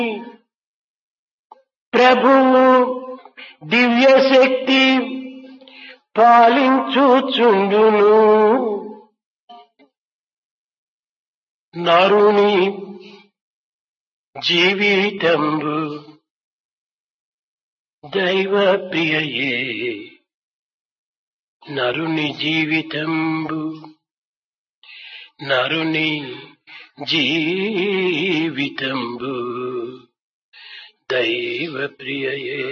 ప్రభువు దివ్య శక్తి పాలించుచుండును నరుని జీవితంబు దైవ ప్రియయే నరుని జీవితంబు నరుని జీవితంబు దైవ ప్రియయే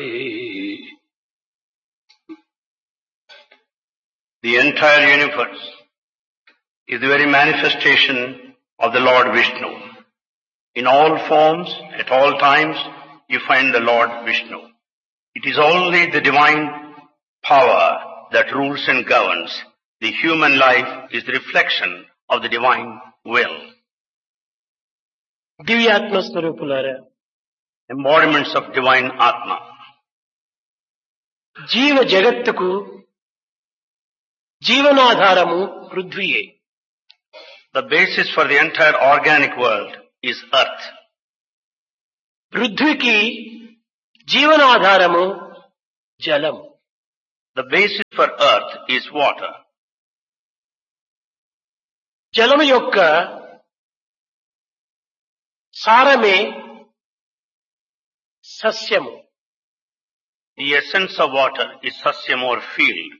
The entire universe is the very manifestation of the Lord Vishnu. In all forms, at all times, you find the Lord Vishnu. It is only the divine power that rules and governs. The human life is the reflection of the divine will. దివ్యాత్మ స్వరూపులారా Embodiments of divine Atma. జీవ జగత్తుకు జీవనాధారము పృథ్వీయే The basis for the entire organic world is earth. పృథ్వీకి జీవనాధారము జలం The basis for earth is water. జలము యొక్క సారమే సస్యము The essence of water is sasyam or field.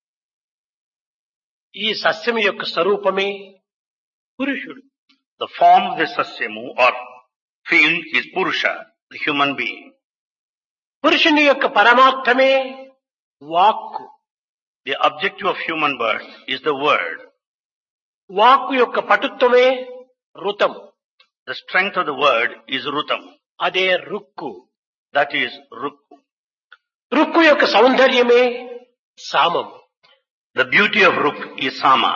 ఈ సస్యము యొక్క స్వరూపమే పురుషుడు The form of the sasyamu or field is Purusha, the human being. పురుషుని యొక్క పరమార్థమే వాక్కు The objective of human birth is the word. వాక్కు యొక్క పటుత్వమే ఋతం The strength of the word is Rutam. అదే Rukku That is Rukku. Rukku యొక్క సౌందర్యమే సామం The beauty of Ruk is Sama.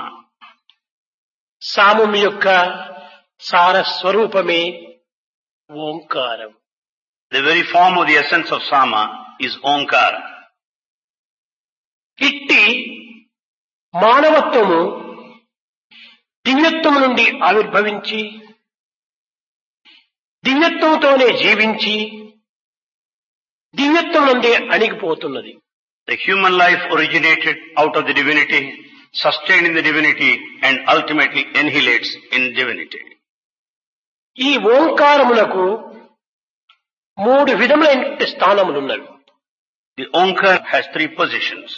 సామం యొక్క సార స్వరూపమే ఓంకారం The very form of the essence of Sama is Omkara. ఇట్టి మానవత్వము దివ్యత్వము నుండి ఆవిర్భవించి దివ్యత్వంతోనే జీవించి దివ్యత్వం నుండి అణిగిపోతున్నది The human life originated out of the divinity, sustained in the divinity, and ultimately annihilates in divinity. ఈ ఓంకారములకు మూడు విధములైన స్థానములున్నవి The Omkar has three positions.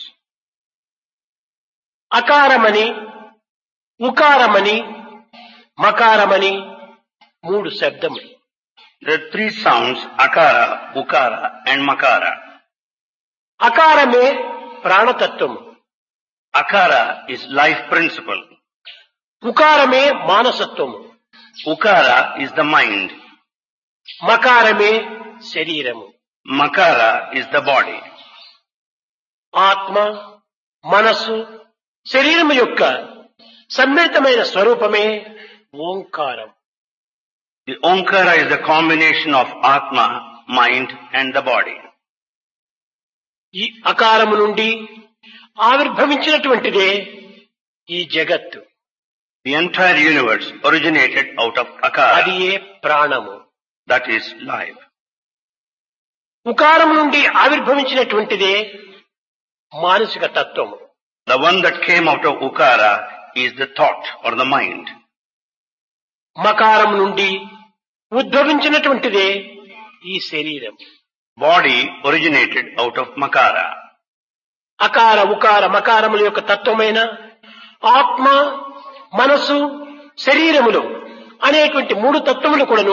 అకారమని ఉకారమని మకారమని మూడు శబ్దములు There are three sounds, Akara, Ukara, and Makara. అకారమే ప్రాణతత్వము Akara is life principle. ఉకారమే మానసత్వము Ukara is the mind. మకారమే శరీరము Makara is the body. ఆత్మ మనస్సు శరీరము యొక్క సమ్మిళితమైన స్వరూపమే ఓంకారం The Omkara is the combination of Atma, mind, and the body. ఈ అకారము నుండి ఆవిర్భవించినటువంటిదే ఈ జగత్తు The entire universe originated out of Akara. అది ఏ ప్రాణము That is life. ఉకారం నుండి ఆవిర్భవించినటువంటిదే మానసిక తత్వము The one that came out of Ukara is the thought or the mind. మకారం నుండి ఉద్భవించినటువంటిదే ఈ శరీరం Body originated out of Makara. అకార ఉకార మకారముల యొక్క తత్వమైన ఆత్మ మనసు శరీరములు అనేటువంటి మూడు తత్వములు కూడాను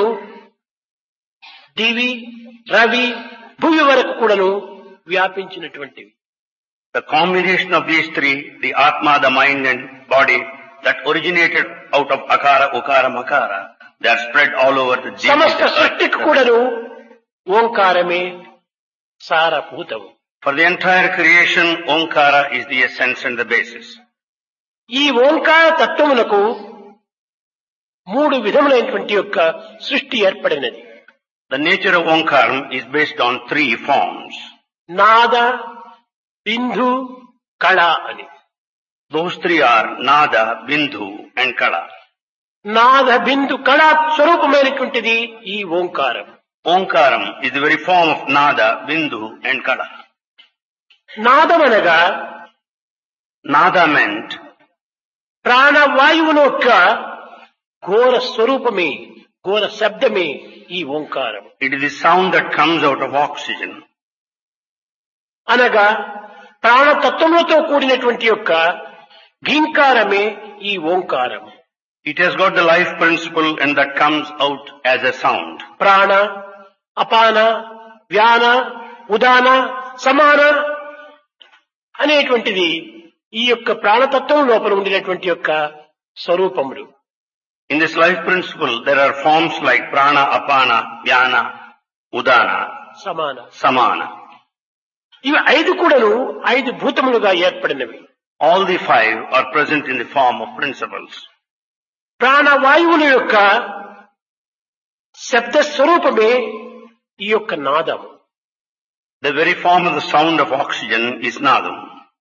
దివి రవి భూమి వరకు కూడాను వ్యాపించినటువంటివి The combination of these three, the Atma, the mind and body, that originated out of Akara, Ukara, Makara, they are spread all over the deep సమస్త earth. సృష్టికి కూడాను ఓంకారమే సారభూతము For the entire creation, Omkara is the essence and the basis. ఈ ఓంకార తత్వములకు మూడు విధములైనటువంటి యొక్క సృష్టి ఏర్పడినది The nature of Omkaram is based on three forms. నాద బిందు కళ అని Those three are Nada, Bindhu and Kala. నాద బిందు కళ స్వరూపమైనటువంటిది ఈ ఓంకారం Omkaram is the very form of Nada, Bindu and Kala. నాదమనగా Nada meant ప్రాణవాయువును యొక్క ఘోర స్వరూపమే ఘోర శబ్దమే ఈ ఓంకారం it is the sound that comes out of oxygen. అనగా ప్రాణతత్వములతో కూడినటువంటి యొక్క ఘీంకారమే ఈ ఓంకారం It has got the life principle and that comes out as a sound. ప్రాణ అపాన వ్యాన ఉదాన సమాన అనేటువంటిది ఈ యొక్క ప్రాణతత్వం లోపల ఉండినటువంటి యొక్క స్వరూపములు In this life principle, there are forms like prana, apana, vyana, udana, సమాన samana. ఇవి ఐదు కూడాను ఐదు భూతములుగా ఏర్పడినవి All the five are present in the form of principles. ప్రాణవాయువుల యొక్క శబ్ద స్వరూపమే ఈ యొక్క నాదం The very form of the sound of oxygen is nadam.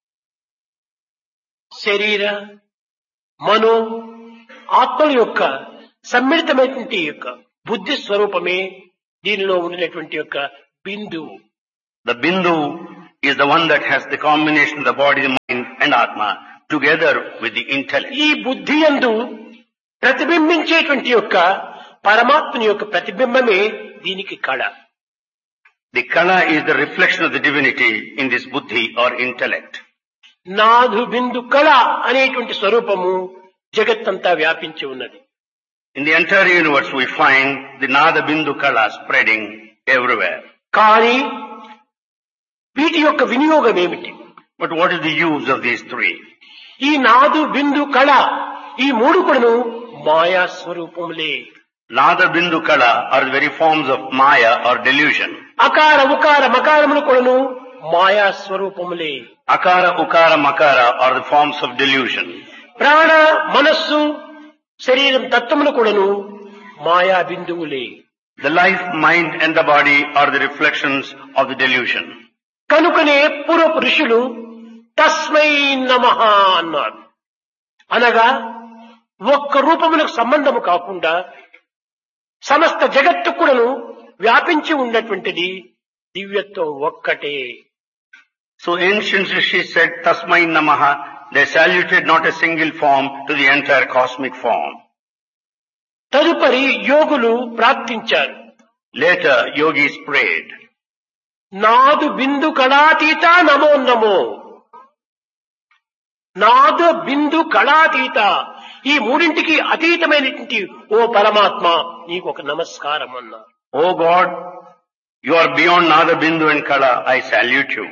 శరీర మనో ఆత్మల యొక్క సమ్మిళితమైనటువంటి యొక్క బుద్ధి స్వరూపమే దీనిలో ఉండినటువంటి యొక్క బిందువు The bindu is the one that has the combination of the body, the mind and atma together with the intellect. ఈ బుద్ధి యందు ప్రతిబింబించేటువంటి యొక్క పరమాత్మని యొక్క ప్రతిబింబమే దీనికి కళ The kala is the reflection of the divinity in this buddhi or intellect. నాదు బిందు కళ అనేటువంటి స్వరూపము జగత్తంతా వ్యాపించి ఉన్నది In the entire universe we find the nada bindu kala spreading everywhere. కానీ వీటి యొక్క వినియోగం ఏమిటి But what is the use of these three? ఈ నాదు బిందు కళ ఈ మూడు కూడాను మాయా స్వరూపములే Nada bindu kala are the very forms of maya or delusion. అకార ఉకార మకారములు కూడాను మాయా స్వరూపములే Akara, ukara, makara are the forms of delusion. ప్రాణ మనస్సు శరీరం తత్వములు కూడాను మాయా బిందువులే The life, mind and the body are the reflections of the delusion. కనుకనే పూర్వపు ఋషులు తస్మై నమ అన్నారు అనగా ఒక్క రూపములకు సంబంధము కాకుండా సమస్త జగత్తు కూడాను వ్యాపించి ఉన్నటువంటిది దివ్యత్వం ఒక్కటే So ancient rishis said, Tasmai Namaha, they saluted not a single form to the entire cosmic form. తదుపరి యోగులు ప్రార్థించారు Later, yogis prayed, నాదు బిందు కళాతీత నమో నమో నాదు బిందు కళాతీత ఈ మూడింటికి అతీతమైనటువంటి ఓ పరమాత్మ నీకు ఒక నమస్కారం అన్నారు O God, you are beyond Nada Bindu and Kala, I salute you.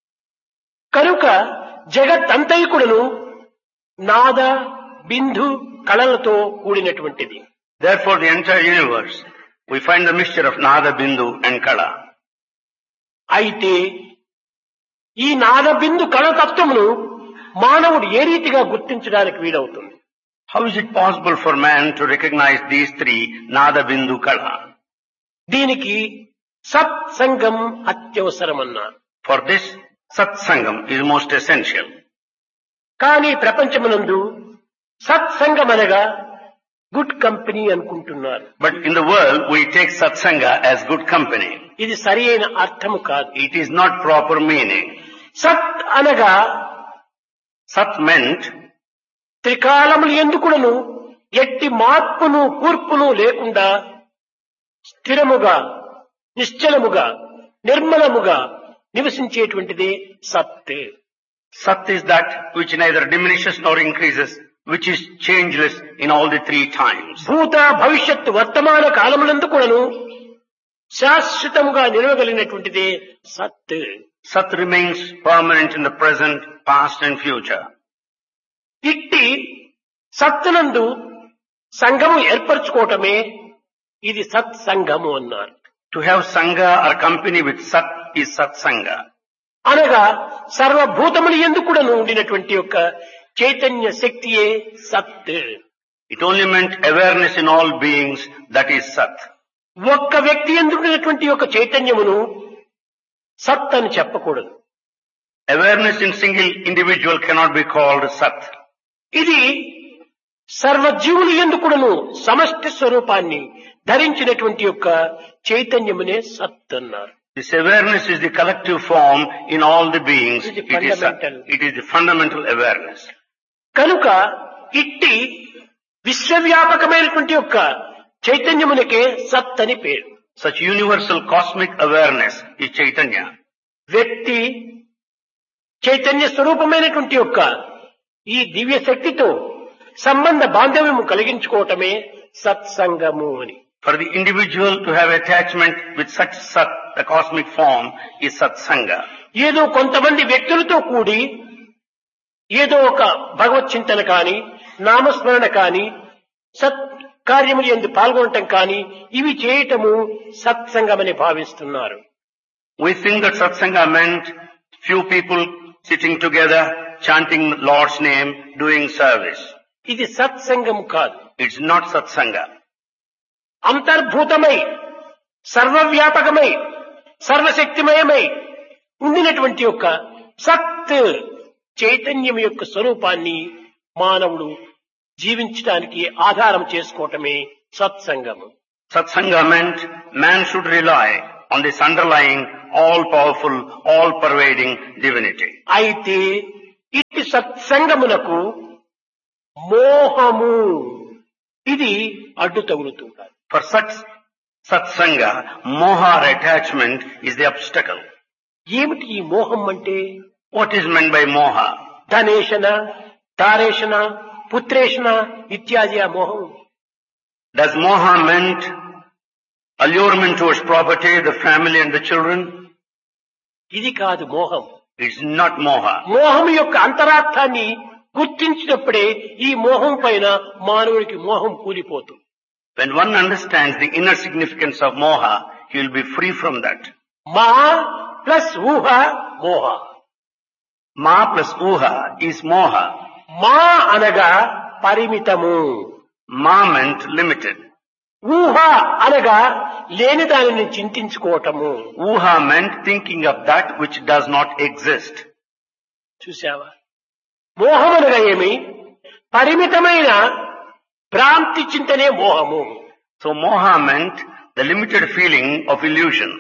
కనుక జగత్ అంతైకుడును నాద బిందు కళలతో కూడినటువంటిది Therefore, the entire universe, we find the mixture of Nada Bindu and Kala. అయితే ఈ నాద బిందు కళతత్వమును మానవుడు ఏ రీతిగా గుర్తించడానికి వీలవుతుంది How is it possible for man to recognize these three, Nada Bindu Kala? దీనికి సత్సంగం అత్యవసరమన్నారు For this, Satsangam is most essential. కానీ ప్రపంచమునందు సత్సంగం అనగా గుడ్ కంపెనీ అనుకుంటున్నారు But in the world, we take Satsanga as good company. ఇది సరి అయిన అర్థము కాదు It is not proper meaning. సత్ అనగా Sat meant త్రికాలములు ఎందుకును ఎట్టి మార్పును కూర్పును లేకుండా స్థిరముగా నిశ్చలముగా నిర్మలముగా నివసించేటువంటిదే సత్ Sat is that which neither diminishes nor increases, which is changeless in all the three times. భూత భవిష్యత్ వర్తమాన కాలములందు కూడాను శాశ్వతముగా నిలవగలిగినటువంటిదే సత్ Sat remains permanent in the present, past and future. ఇట్టి సత్తునందు సంఘము ఏర్పరచుకోవటమే ఇది సత్సంగము అన్నారు To have Sangha or company with Sat is Satsanga. అనగా సర్వభూతములు ఎందుకుడను ఉండినటువంటి యొక్క చైతన్య శక్తియే సత్ It only meant awareness in all beings, that is Sat. ఒక్క వ్యక్తి ఎందుకున్నటువంటి యొక్క చైతన్యమును సత్ అని చెప్పకూడదు Awareness in single individual cannot be called Sat. ఇది సర్వజీవులు ఎందుకుడను సమష్టి స్వరూపాన్ని ధరించినటువంటి యొక్క చైతన్యమునే సత్ అన్నారు This awareness is the collective form in all the beings. It is It is, fundamental. it is the fundamental awareness. కనుక ఇట్టి విశ్వవ్యాపకమైనటువంటి యొక్క చైతన్యమునకే సత్ అని పేరు Such universal cosmic awareness is Chaitanya. వ్యక్తి చైతన్య స్వరూపమైనటువంటి యొక్క ఈ దివ్య శక్తితో సంబంధ బాంధవ్యము కలిగించుకోవటమే సత్సంగము అని For the individual to have attachment with such Sat, the cosmic form, is Satsanga. ఏదో కొంతమంది వ్యక్తులతో కూడి ఏదో ఒక భగవత్ చింతన కాని నామస్మరణ కాని సత్ కార్యములు ఎందు పాల్గొనటం కాని ఇవి చేయటము సత్సంగమని భావిస్తున్నారు We think that Satsanga meant few people sitting together, chanting Lord's name, doing service. ఇది సత్సంగం కాదు It's not Satsanga. అంతర్భూతమై సర్వవ్యాపకమై సర్వశక్తిమయమై ఉండినటువంటి యొక్క సత్ చైతన్యం యొక్క స్వరూపాన్ని మానవుడు జీవించడానికి ఆధారం చేసుకోవటమే సత్సంగము Satsanga meant man should rely on this underlying, all-powerful, all-pervading divinity. అయితే ఇట్టి సత్సంగమునకు మోహము ఇది అడ్డు తగులుతుంటారు For such Satsanga, moha or attachment is the obstacle. ఏమిటి ఈ మోహం అంటే What is meant by moha? ధనేషణ తారేషణ పుత్రేషణ ఇత్యాది ఆ మోహం Does moha meant allurement towards property, the family and the children? ఇది కాదు మోహం It's not moha. మోహం యొక్క అంతరార్థాన్ని గుర్తించినప్పుడే ఈ మోహం పైన మానవుడికి మోహం కూలిపోతుంది When one understands the inner significance of moha, he will be free from that. మా ప్లస్ ఊహ మోహ Ma plus uha is moha. మా అనగా పరిమితము Ma meant limited. ఊహ అనగా లేని దానిని చింతించుకోవటము Uha meant thinking of that which does not exist. చూసావా మోహం అనగా ఏమి పరిమితమైన భ్రాంతి చింతనే మోహము So moha meant the limited feeling of illusion.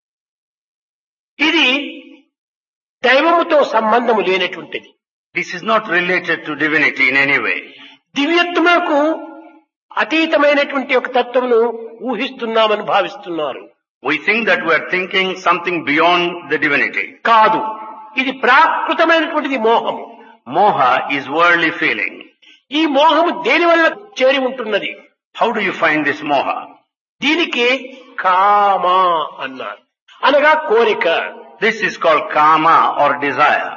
ఇది దైవముతో సంబంధము లేనటువంటిది This is not related to divinity in any way. దివ్యత్వములకు అతీతమైనటువంటి ఒక తత్వమును ఊహిస్తున్నామని భావిస్తున్నారు We think that we are thinking something beyond the divinity. కాదు ఇది ప్రాకృతమైనటువంటిది మోహము Moha is worldly feeling. ఈ మోహము దేని వల్ల చేరి ఉంటున్నది How do you find this moha? దీనికి కామ అన్నారు అనగా కోరిక This is called kama or desire.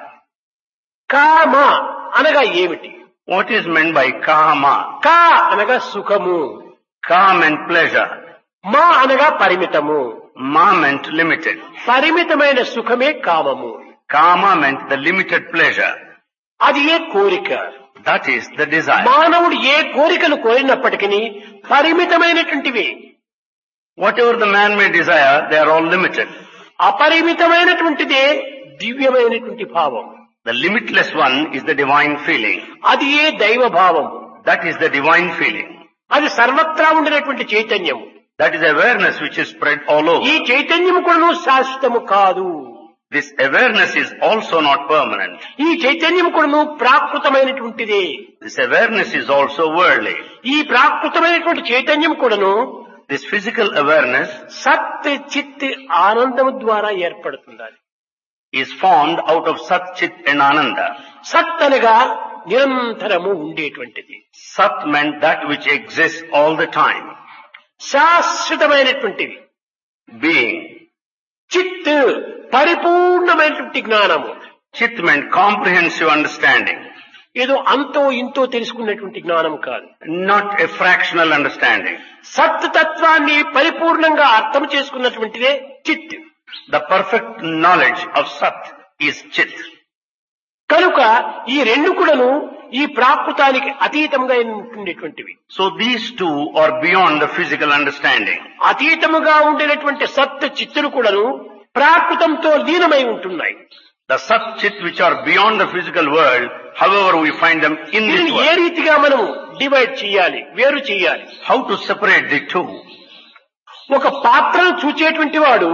కామ అనగా ఏమిటి What is meant by kama? కా అనగా సుఖము Ka meant pleasure. మా అనగా పరిమితము Ma meant limited. పరిమితమైన సుఖమే కామము Kama meant the limited pleasure. అది ఏ కోరిక That is the desire. మానవుడు ఏ కోరికలు కోరినప్పటికీ పరిమితమైనటువంటివి Whatever the man may desire, they are all limited. అపరిమితమైనటువంటిదే దివ్యమైనటువంటి భావం The limitless one is the divine feeling. అది ఏ దైవ భావం That is the divine feeling. అది సర్వత్రా ఉండినటువంటి చైతన్యం That is awareness which is spread all ఈ over. చైతన్యము కూడా శాశ్వతము కాదు This awareness is also not permanent. ఈ చైతన్యం కూడాను ప్రాకృతమైనటువంటిదే This awareness is also worldly. ఈ ప్రాకృతమైనటువంటి చైతన్యం కూడాను This physical awareness సత్ చిత్ ఆనందము ద్వారా ఏర్పడుతుంది is formed out of Sat, Chit and Ananda. సత్ అనగా నిరంతరము ఉండేటువంటిది Sat meant that which exists all the time. శాశ్వతమైనటువంటివి Being. చిత్ పరిపూర్ణమైనటువంటి జ్ఞానము Chit meant comprehensive understanding. ఏదో అంతో ఇంతో తెలుసుకున్నటువంటి జ్ఞానం కాదు Not a fractional understanding. సత్ తత్వాన్ని పరిపూర్ణంగా అర్థం చేసుకున్నటువంటిదే చిత్ The perfect knowledge of Sat is Chit. కనుక ఈ రెండు కూడాను ఈ ప్రాకృతానికి అతీతంగా ఉండేటువంటివి So these two are beyond the physical understanding. అతీతముగా ఉండినటువంటి సత్ చిత్తులు కూడాను ప్రాకృతంతో లీనమై ఉంటున్నాయి The Sat Chit which are beyond the physical world, however we find them in this దీన్ని ఏ world. రీతిగా మనము డివైడ్ చేయాలి వేరు చేయాలి How to separate the two? ఒక పాత్రను చూచేటువంటి వాడు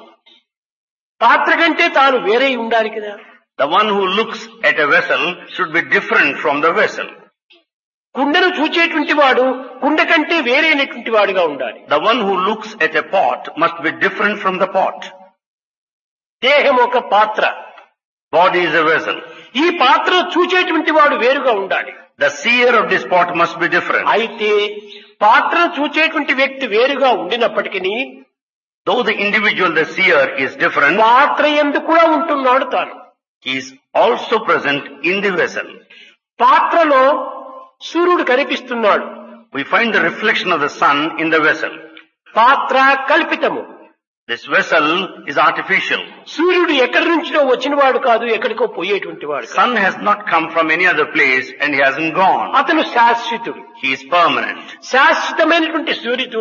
పాత్ర కంటే తాను వేరే ఉండాలి కదా The one who looks at a vessel should be different from the vessel. కుండను చూచేటువంటి వాడు కుండ కంటే వేరైనటువంటి వాడుగా ఉండాలి The one who looks at a pot must be different from the pot. దేహం ఒక పాత్ర Body is a vessel. ఈ పాత్రను చూచేటువంటి వాడు వేరుగా ఉండాలి The seer of this pot must be different. అయితే పాత్రను చూచేటువంటి వ్యక్తి వేరుగా ఉండినప్పటికీ Though the individual, the seer, is different, పాత్ర ఎందు కూడా ఉంటున్నాడు తాను he is also present in the vessel. పాత్రలో సూర్యుడు కనిపిస్తున్నాడు We find the reflection of the sun in the vessel. పాత్ర కల్పితము This vessel is artificial. సూర్యుడు ఎక్కడి నుంచినో వచ్చినవాడు కాదు ఎక్కడికో పోయేటువంటి వాడు కాదు. Sun has not come from any other place and he hasn't gone. అతను శాశ్వతుడు He is permanent. శాశ్వతమైనటువంటి సూర్యుడు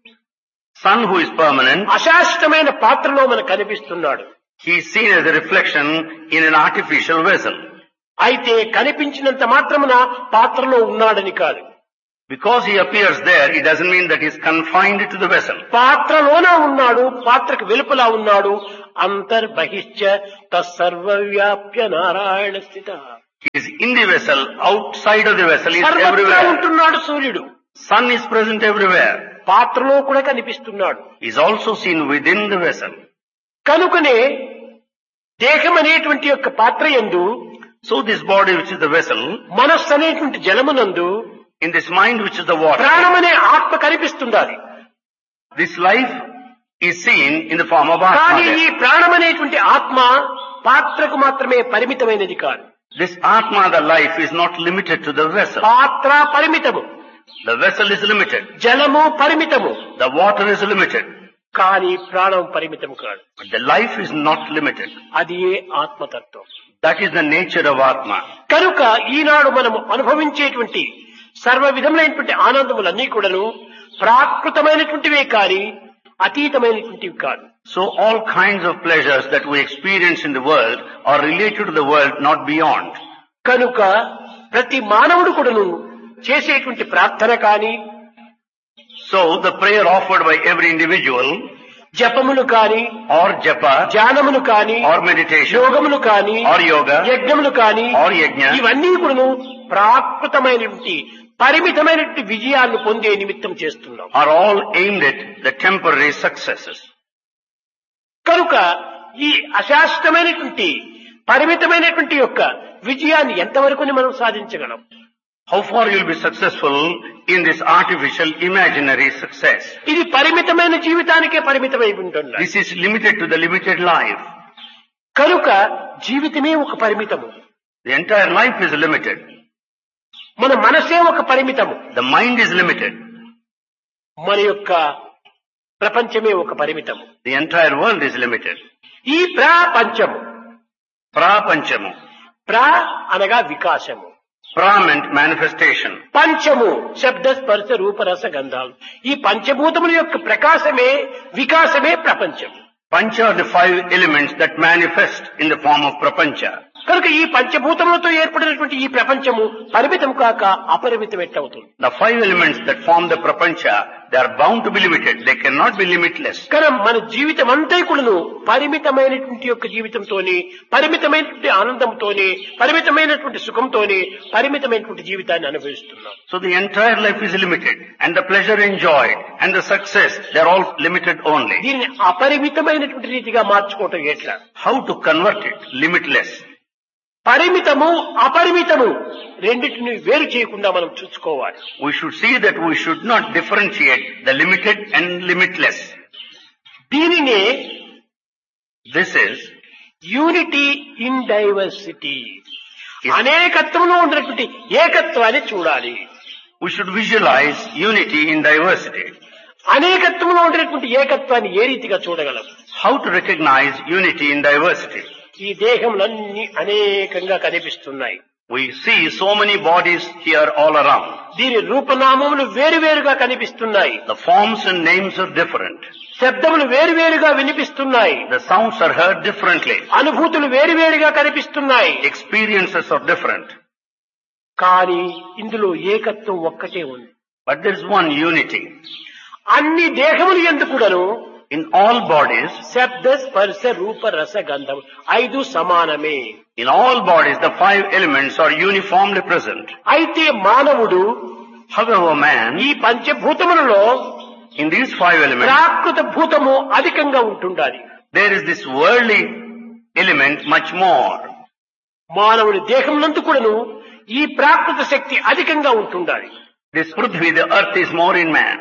Sun who is permanent, అశాశ్వతమైన పాత్రలో మనకు కనిపిస్తున్నాడు he is seen as a reflection in an artificial vessel. అయితే కనిపించినంత మాత్రమున పాత్రలో ఉన్నాడని కాదు Because he appears there, it doesn't mean that he is confined to the vessel. పాత్రలోన ఉన్నాడు పాత్రకు వెలుపల ఉన్నాడు అంతర్బహిశ్చ తత్సర్వవ్యాప్య నారాయణ స్థిత He is in the vessel, outside of the vessel, he is సర్వత్రా everywhere. ఉంటున్నాడు సూర్యుడు Sun is present everywhere. పాత్రలో కూడా కనిపిస్తున్నాడు He is also seen within the vessel. కనుకనే దేహం అనేటువంటి యొక్క పాత్ర ఎందు So this body which is the vessel, మనస్సు అనేటువంటి జలమునందు in this mind which is the water, ప్రాణమనే ఆత్మ కనిపిస్తుండాలి this life is seen in the form of కానీ Atma. ఈ there. ప్రాణమనేటువంటి ఆత్మ పాత్రకు మాత్రమే పరిమితమైనది కాదు This Atma, the life, is not limited to the vessel. పాత్ర పరిమితము The vessel is limited. జలము పరిమితము The water is limited. కానీ ప్రాణం పరిమితము కాదు But the life is not limited. అది ఏ ఆత్మతత్వం That is the nature of Atma. కనుక ఈనాడు మనము అనుభవించేటువంటి సర్వ విధములైనటువంటి ఆనందములన్నీ కూడాను ప్రాకృతమైనటువంటివే కాని అతీతమైనటువంటివి కాదు So all kinds of pleasures that we experience in the world are related to the world, not beyond. కనుక ప్రతి మానవుడు కూడాను చేసేటువంటి ప్రార్థన కాని So the prayer offered by every individual, జపములు కాని or japa, ధ్యానములు కాని or meditation, యోగములు కాని or yoga, యజ్ఞములు కాని or yajna, ఇవన్నీ కూడాను ప్రాకృతమైనటువంటి పరిమితమైనటువంటి విజయాలను పొందే నిమిత్తం చేస్తున్నాం are all aimed at the temporary successes. కనుక ఈ అశాశ్వతమైనటువంటి పరిమితమైనటువంటి యొక్క విజయాన్ని ఎంతవరకు మనం సాధించగలం How far you'll be successful in this artificial imaginary success? ఇది పరిమితమైన జీవితానికే పరిమితమై ఉంటుంది This is limited to the limited life. కనుక జీవితమే ఒక పరిమితము The entire life is limited. మన మనసే ఒక పరిమితము The mind is limited. మన యొక్క ప్రపంచమే ఒక పరిమితము The entire world is limited. ఈ ప్రపంచము Prapanchamu. ప్ర అనగా వికాసము Pra meant manifestation. పంచము శబ్ద స్పర్శ రూపరస గంధాలు ఈ పంచభూతముల యొక్క ప్రకాశమే వికాసమే ప్రపంచం Pancha are the five elements that manifest in the form of prapancha. కనుక ఈ పంచభూతములతో ఏర్పడినటువంటి ఈ ప్రపంచము పరిమితం కాక అపరిమితం ఎట్టవుతుంది The five elements that form the prapancha, they are bound to be limited. They cannot be limitless. కనుక మన జీవితం అంతా కూడాను పరిమితమైనటువంటి యొక్క జీవితంతోనే పరిమితమైనటువంటి ఆనందంతోనే పరిమితమైనటువంటి సుఖంతోనే పరిమితమైనటువంటి జీవితాన్ని అనుభవిస్తున్నాం So the entire life is limited. And the pleasure enjoyed and the success, they are all limited only. దీన్ని అపరిమితమైనటువంటి రీతిగా మార్చుకోవటం ఎట్లా How to convert it? Limitless. పరిమితము అపరిమితము రెండింటిని వేరు చేయకుండా మనం చూసుకోవాలి We should see that we should not differentiate the limited and limitless. దీనినే This is unity in diversity అనేకత్వంలో ఉన్నటువంటి ఏకత్వాన్ని చూడాలి we should visualize unity in diversity. అనేకత్వంలో ఉండేటువంటి ఏకత్వాన్ని ఏ రీతిగా చూడగలం How to recognize unity in diversity? ఈ దేహములన్నీ అనేకంగా కనిపిస్తున్నాయి We see so many bodies here all around. దీని రూపనామములు వేరువేరుగా కనిపిస్తున్నాయి The forms and names are different. శబ్దములు వేరువేరుగా వినిపిస్తున్నాయి The sounds are heard differently. అనుభూతులు వేరువేరుగా కనిపిస్తున్నాయి Experiences are different. కానీ ఇందులో ఏకత్వం ఒక్కటే ఉంది But there is one unity. అన్ని దేహములు ఎందుకుడను In all bodies, శబ్ద స్పర్శ రూప రస గంధం ఐదు సమానమే in all bodies, the five elements are uniformly present. అయితే మానవుడు However, man, ఈ పంచభూతములలో in these five elements, ప్రాకృత భూతము అధికంగా ఉంటుండాలి there is this worldly element much more. మానవుని దేహమునందు కూడాను ఈ ప్రాకృత శక్తి అధికంగా ఉంటుండాలి This Prithvi, the earth is more in man.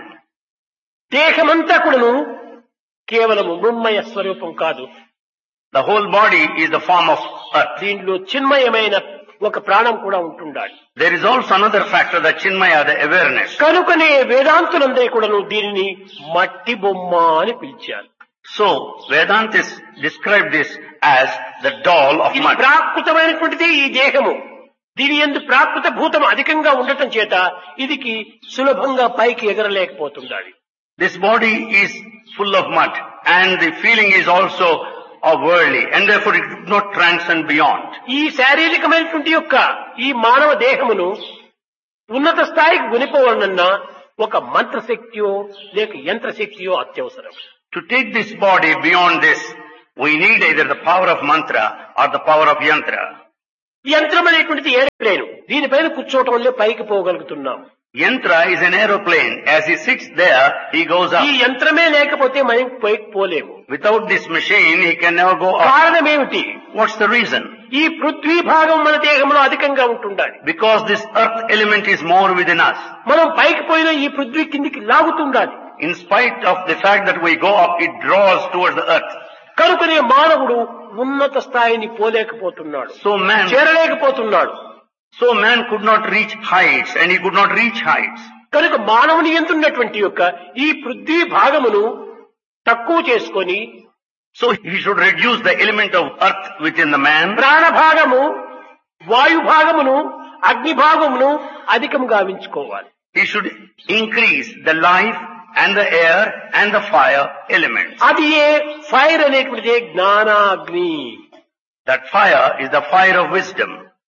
దేహమంతా కూడాను కేవలము మృన్మయ స్వరూపం కాదు The whole body is the form of earth. దీంట్లో చిన్మయమైన ఒక ప్రాణం కూడా ఉంటుండాలి There is also another factor, the Chinmaya, the awareness. కనుకనే వేదాంతులందరూ కూడాను దీనిని మట్టి బొమ్మ అని పిలిచారు So, Vedantis describe this as the doll of ఇది mud. ప్రాకృతమైనటువంటిది ఈ దేహము దీని ఎందు ప్రాకృత భూతం అధికంగా ఉండటం చేత ఇదికి సులభంగా పైకి ఎగరలేకపోతుండాలి This body is full of mud and the feeling is also of worldly and therefore it could not transcend beyond. ఈ శారీరకమైనటువంటి యొక్క ఈ మానవ దేహమును ఉన్నత స్థాయికి గునిపోవాలన్నా ఒక మంత్రశక్తియో లేక యంత్రశక్తియో అత్యవసరం To take this body beyond this, we need either the power of mantra or the power of yantra. యంత్రం అనేటువంటిది ఏరోప్లేన్ దీనిపైన కూర్చోవటం వల్లే పైకి పోగలుగుతున్నాం Yantra is an aeroplane. As he sits there, he goes ఈ up. యంత్రమే లేకపోతే మనం పైకి పోలేము Without this machine, he can never go up. కారణం ఏమిటి What's the reason? ఈ పృథ్వీ భాగం మన దేహంలో అధికంగా ఉంటుండాలి Because this earth element is more within us. మనం పైకి పోయిన ఈ పృథ్వీ కిందికి లాగుతుండాలి In spite of the fact that we go up, it draws towards the earth. కనుకనే మానవుడు ఉన్నత స్థాయిని పోలేకపోతున్నాడు So man, చేరలేకపోతున్నాడు so man could not reach heights and he could not reach heights. కనుక మానవుని ఎందున్నటువంటి యొక్క ఈ పృథ్వీ భాగమును తక్కువ చేసుకొని So he should reduce the element of earth within the man ప్రాణ భాగము వాయు భాగమును అగ్ని భాగమును అధికం గావించుకోవాలి He should increase the life and the air and the fire elements. అది ఏ ఫైర్ అనేటువంటిదే జ్ఞానాగ్ని That fire is the fire of wisdom.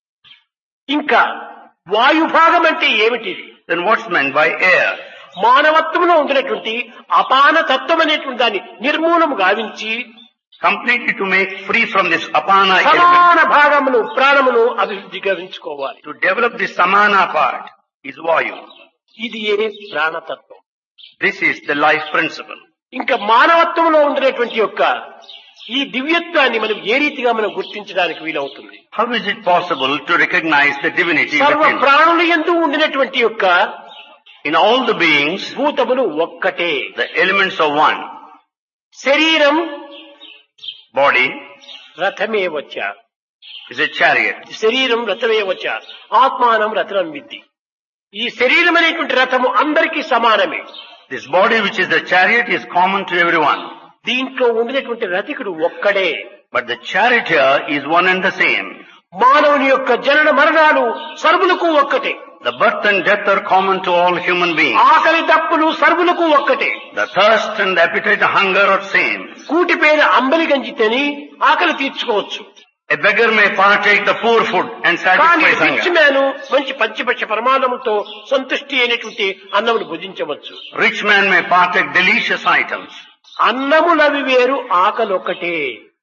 ఇంకా వాయు భాగం అంటే ఏమిటి Then what's meant by air? మానవత్వంలో ఉండినటువంటి అపాన తత్వం అనేటువంటి దాన్ని నిర్మూలము గావించి Completely to make free from this apana element. సమాన భాగమును ప్రాణమును అభివృద్ధి గావించుకోవాలి To develop the samana part is vayu. ఇది ఏ ప్రాణతత్వం This is the life principle. ఇంకా మానవత్వంలో ఉండినటువంటి యొక్క ఈ దివ్యత్వాన్ని మనం ఏ రీతిగా మనం గుర్తించడానికి వీలవుతుంది How is it possible to recognize the divinity సర్వ within? ప్రాణులు ఎందు ఉండినటువంటి యొక్క In all the beings, భూతములు ఒక్కటే the elements of one. శరీరం Body రథమే వచ్చా is a chariot. శరీరం రథమే వచ్చా ఆత్మానం రథం విద్ది ఈ శరీరం అనేటువంటి రథము అందరికీ సమానమే This body which is the chariot is common to everyone. దీంట్లో ఉండినటువంటి రథికుడు ఒక్కడే But the charioteer is one and the same. మానవుని యొక్క జనన మరణాలు సర్వులకు ఒక్కటే The birth and death are common to all human beings. ఆకలి దప్పులు సర్వులకు ఒక్కటే The thirst and the appetite, hunger are same. కూటి పేద అంబలి గంజి తిని ఆకలి తీర్చుకోవచ్చు A beggar may partake the poor food and కానీ satisfy రిచ్ hunger. మ్యాన్ మంచి పంచపక్ష ప్రమాణముతో సంతుష్టి అయినటువంటి అన్నమును భుజించవచ్చు Rich man may partake delicious items. అన్నములవి వేరు ఆకలి ఒక్కటే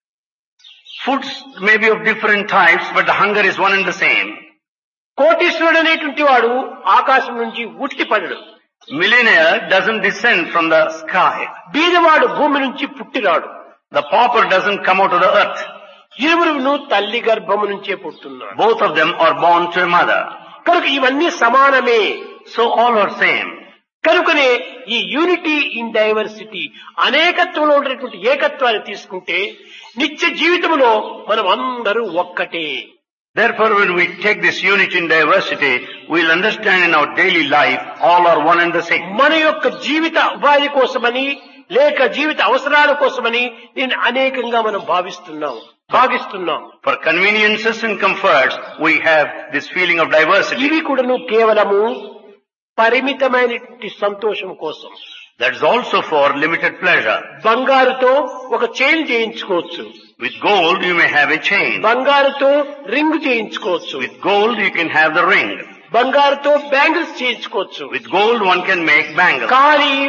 Foods may be of different types, but the hunger is one and the same. కోటీశ్వరుడు అనేటువంటి వాడు ఆకాశం నుంచి ఉట్టి పడడు Millionaire doesn't descend from the sky. బీదవాడు భూమి నుంచి పుట్టిరాడు The pauper doesn't come out of the earth. ఇరువురును తల్లి గర్భము నుంచే పుట్టున్నాడు Both of them are born to a mother. కనుక ఇవన్నీ సమానమే So all are same. కనుకనే ఈ యూనిటీ ఇన్ డైవర్సిటీ అనేకత్వంలో ఉండేటువంటి ఏకత్వాన్ని తీసుకుంటే నిత్య జీవితంలో మనం అందరూ ఒక్కటే Therefore, when we take this unity in diversity, we'll understand in our daily life, all are one and the same. మన యొక్క జీవిత ఉపాధి కోసమని లేక జీవిత అవసరాల కోసమని దీన్ని అనేకంగా మనం భావిస్తున్నాం భావిస్తున్నాం For conveniences and comforts, we have this feeling of diversity. ఇవి కూడాను కేవలము పరిమితమైనటువంటి సంతోషం కోసం That's also for limited pleasure. బంగారుతో ఒక చైన్ చేయించుకోవచ్చు With gold, you may have a chain. బంగారుతో రింగ్ చేయించుకోవచ్చు With gold, you can have the ring. బంగారుతో బ్యాంగిల్స్ చేయించుకోవచ్చు With gold, one can make bangles. కానీ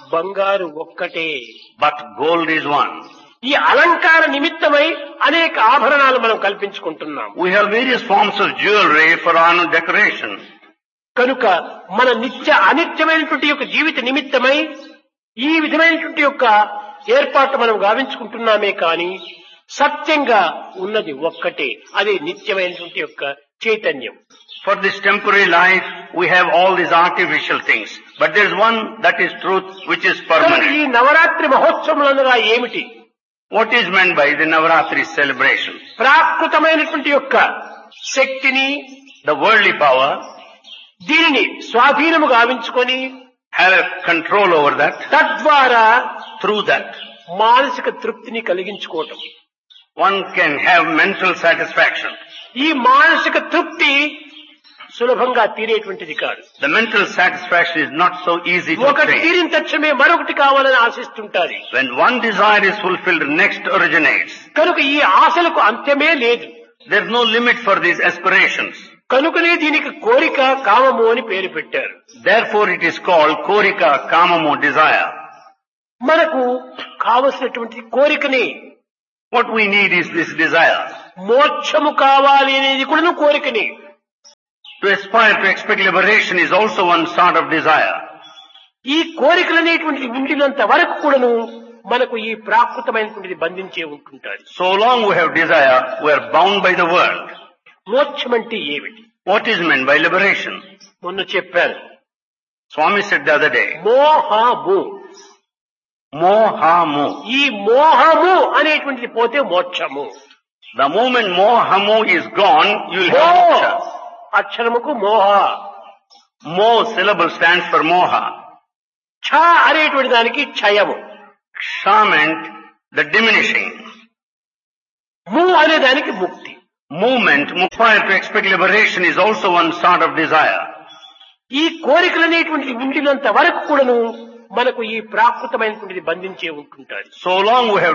బంగారు ఒక్కటే but gold is one. ఈ అలంకార నిమిత్తమై అనేక ఆభరణాలు మనం కల్పించుకుంటున్నాం We have various forms of jewelry for our decoration. కనుక మన నిత్య అనిత్యమైనటువంటి యొక్క జీవిత నిమిత్తమై ఈ విధమైనటువంటి యొక్క ఏర్పాటు మనం గావించుకుంటున్నామే కానీ సత్యంగా ఉన్నది ఒక్కటే అదే నిత్యమైనటువంటి యొక్క చైతన్యం For this temporary life, we have all these artificial things. But there's one that is truth, which is కనుక ఈ permanent. నవరాత్రి మహోత్సవములనగా ఏమిటి What is meant by the Navaratri celebration? ప్రాకృతమైనటువంటి యొక్క శక్తిని The worldly power, దీనిని స్వాధీనము గావించుకొని have control over that. తద్వారా Through that, మానసిక తృప్తిని కలిగించుకోవటం one can have mental satisfaction. ఈ మానసిక తృప్తి సులభంగా తీరేటువంటిది కాదు The mental satisfaction is not so easy to ఒకటి obtain. తీరిన తక్షణమే మరొకటి కావాలని ఆశిస్తుంటారు When one desire is fulfilled, next originates. కనుక ఈ ఆశలకు అంత్యమే లేదు There's no limit for these aspirations. కనుకనే దీనికి కోరిక కామము అని పేరు పెట్టారు Therefore it is called korika kamamo desire. మనకు కావలసినటువంటి కోరికని What we need is this desire. మోక్షము కావాలి అనేది కూడా కోరికని To aspire to expect liberation is also one sort of desire. ఈ కోరికలు అనేటువంటిది ఉండినంత వరకు కూడాను మనకు ఈ ప్రాకృతమైనటువంటిది బంధించే ఉంటుంటారు So long we have desire, we are bound by the world. మోక్షం అంటే ఏమిటి What is meant by liberation? మొన్న చెప్పాను Swami said the other day, మోహము mohamu. ఈ మోహము అనేటువంటిది పోతే మోక్షము The moment mohamu is gone, you will మో have moksha. అక్షరముకు మోహ Mo syllable stands for moha. ఛ అనేటువంటి దానికి క్షయము Ksha meant the diminishing. ము అనే దానికి ముక్తి Movement, aspire to expect liberation is also one sort of desire. ఈ కోరికలు అనేటువంటిది ఉండినంత వరకు కూడాను మనకు ఈ ప్రాకృతమైనటువంటిది బంధించే ఉంటుంటారు So long we have